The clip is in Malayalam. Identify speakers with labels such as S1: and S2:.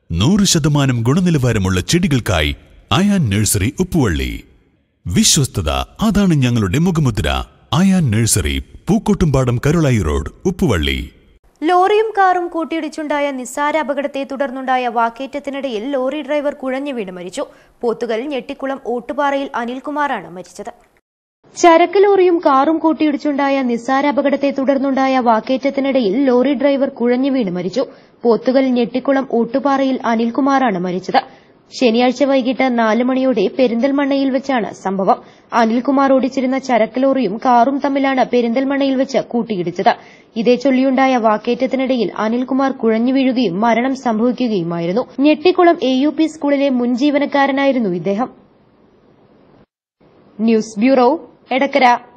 S1: നൂറ് ശതമാനം ഗുണനിലവാരമുള്ള ചെടികൾക്കായി അയാൻ നഴ്സറി ഉപ്പുവള്ളി വിശ്വസ്തത അതാണ് ഞങ്ങളുടെ മുഖമുദ്ര അയാൻ നഴ്സറി പൂക്കോട്ടുംപാടം കരുളായി റോഡ് ഉപ്പുവള്ളി
S2: ലോറിയും കാറും കൂട്ടിയിടിച്ചുണ്ടായ നിസ്സാര അപകടത്തെ തുടർന്നുണ്ടായ വാക്കേറ്റത്തിനിടയിൽ ലോറി ഡ്രൈവർ കുഴഞ്ഞു വീണ് മരിച്ചു പോത്തുകൽ ഞെട്ടിക്കുളം ഓട്ടുപാറയിൽ അനിൽകുമാറാണ് മരിച്ചത് ചരക്ക് ലോറിയും കാറും കൂട്ടിയിടിച്ചുണ്ടായ നിസ്സാര അപകടത്തെ തുടർന്നുണ്ടായ വാക്കേറ്റത്തിനിടയിൽ ലോറി ഡ്രൈവർ കുഴഞ്ഞു വീണ് മരിച്ചു പോത്തുകൽ ഞെട്ടിക്കുളം ഓട്ടുപാറയിൽ അനിൽകുമാറാണ് മരിച്ചത് ശനിയാഴ്ച വൈകിട്ട് നാല് മണിയോടെ പെരിന്തൽമണ്ണയിൽ വെച്ചാണ് സംഭവം അനിൽകുമാർ ഓടിച്ചിരുന്ന ചരക്ക് ലോറിയും കാറും തമ്മിലാണ് പെരിന്തൽമണ്ണയിൽ വെച്ച് കൂട്ടിയിടിച്ചത് ഇതേ ചൊല്ലിയുണ്ടായ വാക്കേറ്റത്തിനിടയിൽ അനിൽകുമാർ കുഴഞ്ഞു വീഴുകയും മരണം സംഭവിക്കുകയുമായിരുന്നു ഞെട്ടിക്കുളം എ യു പി സ്കൂളിലെ മുൻ ജീവനക്കാരനായിരുന്നു ഇദ്ദേഹം ന്യൂസ് ബ്യൂറോ എടക്കര